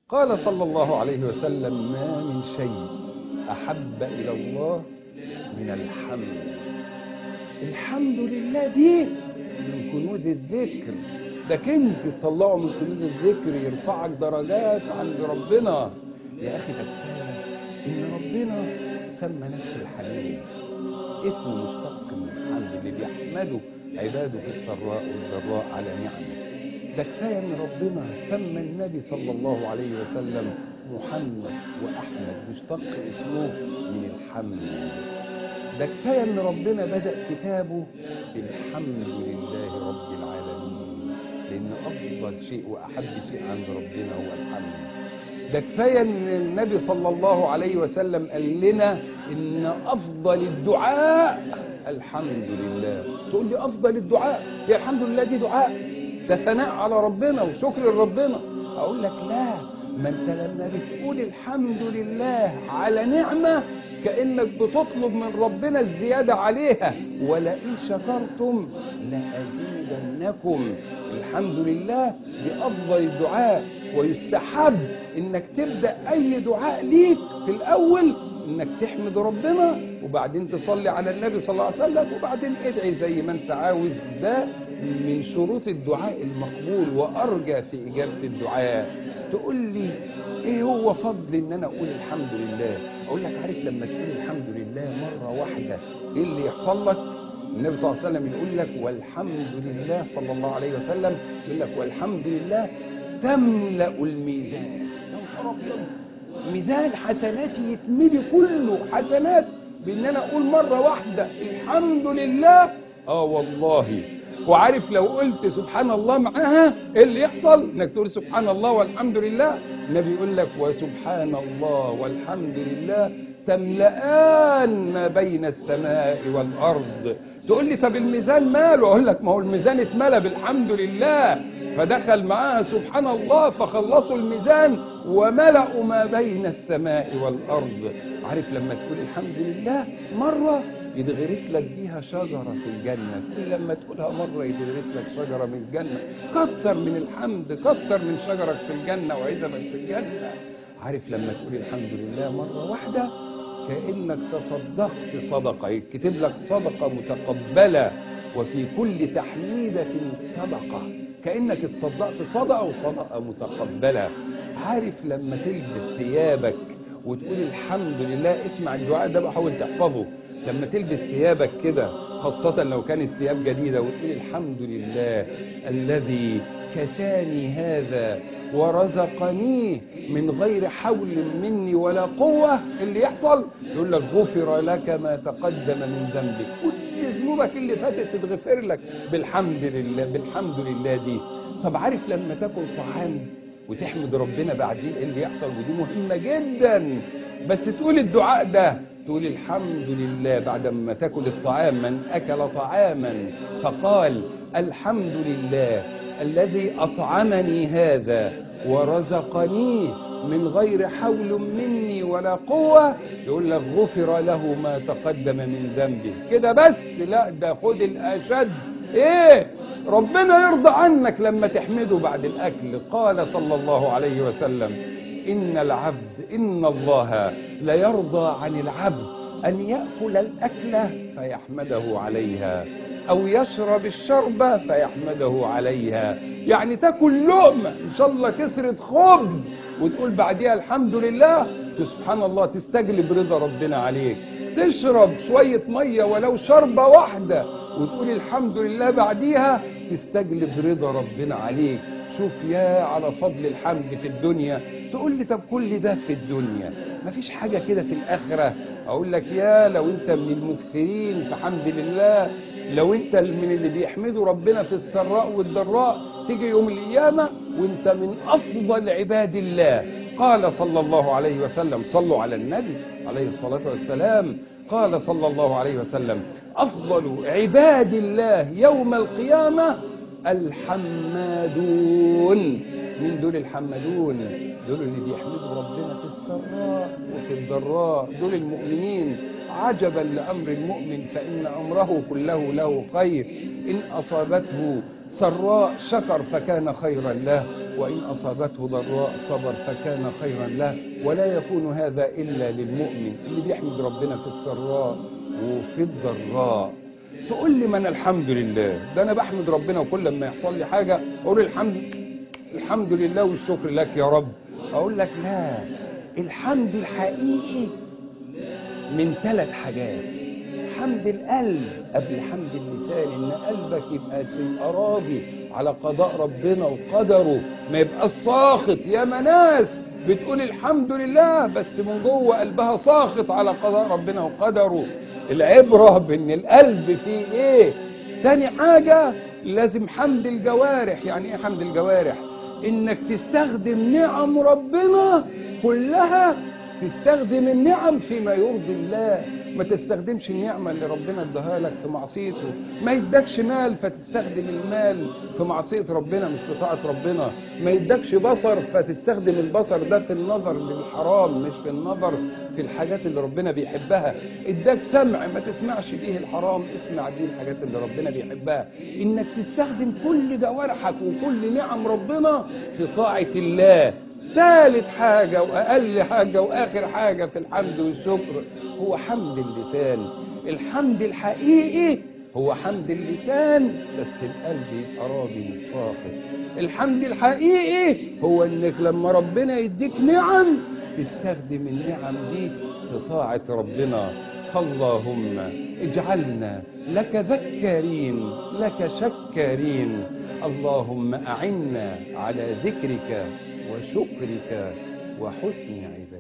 قال صلى الله عليه وسلم ما من شيء أحب إلى الله من الحمد الحمد لله دي من كنوز الذكر ده كنز تطلعه من كنوز الذكر يرفعك درجات عند ربنا يا أخي ده كفاية إن ربنا سمى نفسه الحليم اسمه مشتق من الحمد اللي بيحمده عباده في السراء والضراء على نعمه ده كفايه ان ربنا سمى النبي صلى الله عليه وسلم محمد واحمد مشتق اسمه من الحمد ده كفايه ان ربنا بدا كتابه بالحمد لله رب العالمين لان افضل شيء واحب شيء عند ربنا هو الحمد ده كفايه ان النبي صلى الله عليه وسلم قال لنا ان افضل الدعاء الحمد لله تقول لي افضل الدعاء هي الحمد لله دي دعاء ده ثناء على ربنا وشكر لربنا اقول لك لا ما انت لما بتقول الحمد لله على نعمه كانك بتطلب من ربنا الزياده عليها ولئن شكرتم لازيدنكم الحمد لله دي افضل الدعاء ويستحب انك تبدا اي دعاء ليك في الاول انك تحمد ربنا وبعدين تصلي على النبي صلى الله عليه وسلم وبعدين ادعي زي ما انت عاوز ده من شروط الدعاء المقبول وارجى في اجابه الدعاء تقول لي ايه هو فضل ان انا اقول الحمد لله اقول لك عارف لما تقول الحمد لله مره واحده ايه اللي يحصل لك النبي صلى الله عليه وسلم يقول لك والحمد لله صلى الله عليه وسلم يقول لك والحمد لله تملا الميزان يا نهار أبيض. ميزان حسناتي يتملي كله حسنات بان انا اقول مره واحده الحمد لله اه والله وعارف لو قلت سبحان الله معاها ايه اللي يحصل انك تقول سبحان الله والحمد لله النبي يقول لك وسبحان الله والحمد لله تملأان ما بين السماء والارض تقول لي طب الميزان ماله اقول لك ما هو الميزان اتملى بالحمد لله فدخل معاها سبحان الله فخلصوا الميزان وملأوا ما بين السماء والأرض عارف لما تقول الحمد لله مرة يتغرس لك بيها شجرة في الجنة كل لما تقولها مرة يتغرس لك شجرة من الجنة كتر من الحمد كتر من شجرك في الجنة وعزمك في الجنة عارف لما تقول الحمد لله مرة واحدة كأنك تصدقت صدقة يكتب لك صدقة متقبلة وفي كل تحميدة صدقة كأنك تصدقت صدقة وصدقة متقبلة عارف لما تلبس ثيابك وتقول الحمد لله اسمع الدعاء ده بقى حاول تحفظه لما تلبس ثيابك كده خاصة لو كانت ثياب جديدة وتقول الحمد لله الذي كساني هذا ورزقنيه من غير حول مني ولا قوة اللي يحصل يقول لك غفر لك ما تقدم من ذنبك كل ذنوبك اللي فاتت تتغفر لك بالحمد لله بالحمد لله دي طب عارف لما تاكل طعام وتحمد ربنا بعدين ايه اللي يحصل ودي مهمة جدا بس تقول الدعاء ده تقول الحمد لله بعد ما تاكل الطعام من اكل طعاما فقال الحمد لله الذي اطعمني هذا ورزقنيه من غير حول مني ولا قوة يقول لك غفر له ما تقدم من ذنبه كده بس لا ده خد الأشد ايه ربنا يرضى عنك لما تحمده بعد الأكل قال صلى الله عليه وسلم إن العبد إن الله لا يرضى عن العبد أن يأكل الأكلة فيحمده عليها أو يشرب الشربة فيحمده عليها يعني تاكل لقمة إن شاء الله كسرة خبز وتقول بعديها الحمد لله سبحان الله تستجلب رضا ربنا عليك تشرب شوية مية ولو شربة واحدة وتقول الحمد لله بعديها تستجلب رضا ربنا عليك شوف يا على فضل الحمد في الدنيا تقول لي طب كل ده في الدنيا مفيش حاجة كده في الآخرة أقول لك يا لو أنت من المكثرين في حمد لله لو أنت من اللي بيحمدوا ربنا في السراء والضراء تيجي يوم القيامة وأنت من أفضل عباد الله قال صلى الله عليه وسلم صلوا على النبي عليه الصلاة والسلام قال صلى الله عليه وسلم أفضل عباد الله يوم القيامة الحمادون من دول الحمادون دول اللي بيحمدوا ربنا في السراء وفي الضراء دول المؤمنين عجبا لأمر المؤمن فإن أمره كله له خير إن أصابته سراء شكر فكان خيرا له وإن أصابته ضراء صبر فكان خيرا له ولا يكون هذا إلا للمؤمن اللي بيحمد ربنا في السراء وفي الضراء تقول لي من الحمد لله ده أنا بحمد ربنا وكل ما يحصل لي حاجة أقول الحمد الحمد لله والشكر لك يا رب أقول لك لا الحمد الحقيقي من ثلاث حاجات حمد القلب قبل حمد اللسان ان قلبك يبقى يبقى راضي على قضاء ربنا وقدره ما يبقى ساخط يا ناس بتقول الحمد لله بس من جوه قلبها ساخط على قضاء ربنا وقدره العبرة بان القلب فيه ايه تاني حاجة لازم حمد الجوارح يعني ايه حمد الجوارح انك تستخدم نعم ربنا كلها تستخدم النعم فيما يرضي الله ما تستخدمش النعمة اللي ربنا اداها لك في معصيته ما يدكش مال فتستخدم المال في معصية ربنا مش في طاعة ربنا ما يدكش بصر فتستخدم البصر ده في النظر للحرام مش في النظر في الحاجات اللي ربنا بيحبها اداك سمع ما تسمعش بيه الحرام اسمع بيه الحاجات اللي ربنا بيحبها انك تستخدم كل جوارحك وكل نعم ربنا في طاعة الله ثالث حاجة وأقل حاجة وآخر حاجة في الحمد والشكر هو حمد اللسان الحمد الحقيقي هو حمد اللسان بس القلب يبقى راضي مش ساخط الحمد الحقيقي هو انك لما ربنا يديك نعم تستخدم النعم دي في طاعة ربنا فاللهم اجعلنا لك ذكارين لك شكارين اللهم أعنا على ذكرك وشكرك وحسن عبادتك